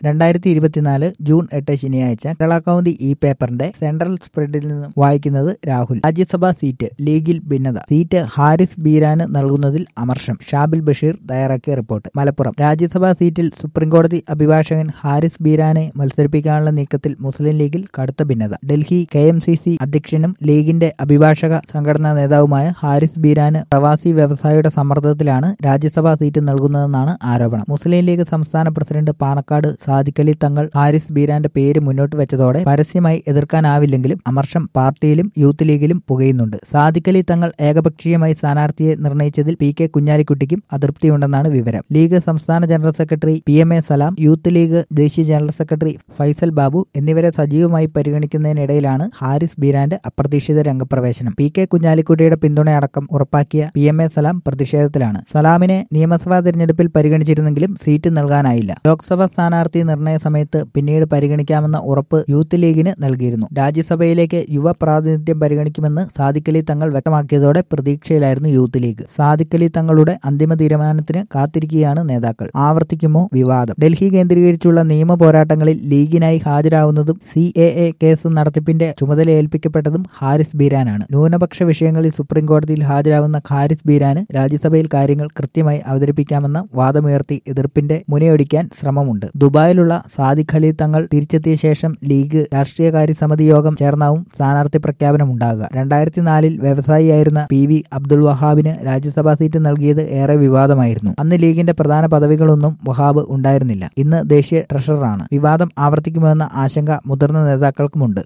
രണ്ടായിരത്തി ഇരുപത്തിനാല് ജൂൺ എട്ട് ശനിയാഴ്ച കേരള കൗമുദി ഈ പേപ്പറിന്റെ സെൻട്രൽ സ്പ്രെഡിൽ നിന്നും വായിക്കുന്നത് രാഹുൽ രാജ്യസഭാ സീറ്റ് ലീഗിൽ ഭിന്നത സീറ്റ് ഹാരിസ് ബീരാന് നൽകുന്നതിൽ അമർഷം ഷാബിൽ ബഷീർ തയ്യാറാക്കിയ റിപ്പോർട്ട് മലപ്പുറം രാജ്യസഭാ സീറ്റിൽ സുപ്രീംകോടതി അഭിഭാഷകൻ ഹാരിസ് ബീരാനെ മത്സരിപ്പിക്കാനുള്ള നീക്കത്തിൽ മുസ്ലിം ലീഗിൽ കടുത്ത ഭിന്നത Delhi K M C C അധ്യക്ഷനും ലീഗിന്റെ അഭിഭാഷക സംഘടനാ നേതാവുമായ ഹാരിസ് ബീരാന് പ്രവാസി വ്യവസായിയുടെ സമ്മർദ്ദത്തിലാണ് രാജ്യസഭാ സീറ്റ് നൽകുന്നതെന്നാണ് ആരോപണം മുസ്ലിം ലീഗ് സംസ്ഥാന പ്രസിഡന്റ് പാണക്കാട് സാദിഖലി തങ്ങൾ ഹാരിസ് ബീരാന്റെ പേര് മുന്നോട്ട് വെച്ചതോടെ പരസ്യമായി എതിർക്കാനാവില്ലെങ്കിലും അമർഷം പാർട്ടിയിലും യൂത്ത് ലീഗിലും പുകയുന്നുണ്ട് സാദിഖലി തങ്ങൾ ഏകപക്ഷീയമായി സ്ഥാനാർത്ഥിയെ നിർണയിച്ചതിൽ പി കെ കുഞ്ഞാലിക്കുട്ടിക്കും അതൃപ്തിയുണ്ടെന്നാണ് വിവരം ലീഗ് സംസ്ഥാന general secretary P M A Salam youth league ദേശീയ ജനറൽ സെക്രട്ടറി ഫൈസൽ ബാബു എന്നിവരെ സജീവമായി പരിഗണിക്കുന്നതിനിടയിലാണ് ഹാരിസ് ബീരാന്റെ അപ്രതീക്ഷിത രംഗപ്രവേശനം പി കെ കുഞ്ഞാലിക്കുട്ടിയുടെ പിന്തുണയടക്കം ഉറപ്പാക്കിയ പി എം എ സലാം പ്രതിഷേധത്തിലാണ് സലാമിനെ നിയമസഭാ തെരഞ്ഞെടുപ്പിൽ പരിഗണിച്ചിരുന്നെങ്കിലും സീറ്റ് നൽകാനായില്ല ലോക്സഭാ സ്ഥാനാർത്ഥി നിർണയ സമയത്ത് പിന്നീട് പരിഗണിക്കാമെന്ന ഉറപ്പ് യൂത്ത് ലീഗിന് നൽകിയിരുന്നു രാജ്യസഭയിലേക്ക് യുവ പ്രാതിനിധ്യം പരിഗണിക്കുമെന്ന് സാദിഖലി തങ്ങൾ വ്യക്തമാക്കിയതോടെ പ്രതീക്ഷയിലായിരുന്നു യൂത്ത് ലീഗ് സാദിഖലി തങ്ങളുടെ അന്തിമ തീരുമാനത്തിന് കാത്തിരിക്കുകയാണ് നേതാക്കൾ ആവർത്തിക്കുമോ വിവാദം ഡൽഹി കേന്ദ്രീകരിച്ചുള്ള നിയമ പോരാട്ടങ്ങളിൽ ലീഗിനായി ഹാജരാവുന്നതും സി എ എ കേസ് നടത്തിപ്പിന്റെ ചുമതല ഏൽപ്പിക്കപ്പെട്ടതും ഹാരിസ് ബീരാനാണ് ന്യൂനപക്ഷ വിഷയങ്ങളിൽ സുപ്രീം കോടതിയിൽ ഹാജരാവുന്ന ഹാരിസ് ബീരാന് രാജ്യസഭയിൽ കാര്യങ്ങൾ കൃത്യമായി അവതരിപ്പിക്കാമെന്ന വാദമുയർത്തി എതിർപ്പിന്റെ മുനയൊടിക്കാൻ ശ്രമമുണ്ട് ദുബായിലുള്ള സാദിഖ് അലി തങ്ങൾ തിരിച്ചെത്തിയ ശേഷം ലീഗ് രാഷ്ട്രീയകാര്യ സമിതി യോഗം ചേർന്നാവും സ്ഥാനാർത്ഥി പ്രഖ്യാപനം ഉണ്ടാകുക രണ്ടായിരത്തി നാലിൽ വ്യവസായിയായിരുന്ന പി വി അബ്ദുൾ വഹാബിന് രാജ്യസഭാ സീറ്റ് നൽകിയത് ഏറെ വിവാദമായിരുന്നു അന്ന് ലീഗിന്റെ പ്രധാന പദവികളൊന്നും വഹാബ് ഉണ്ടായിരുന്നില്ല ഇന്ന് ദേശീയ ട്രഷററാണ് വിവാദം ആവർത്തിക്കുമെന്ന ആശങ്ക മുതിർന്ന നേതാക്കൾക്കുമുണ്ട്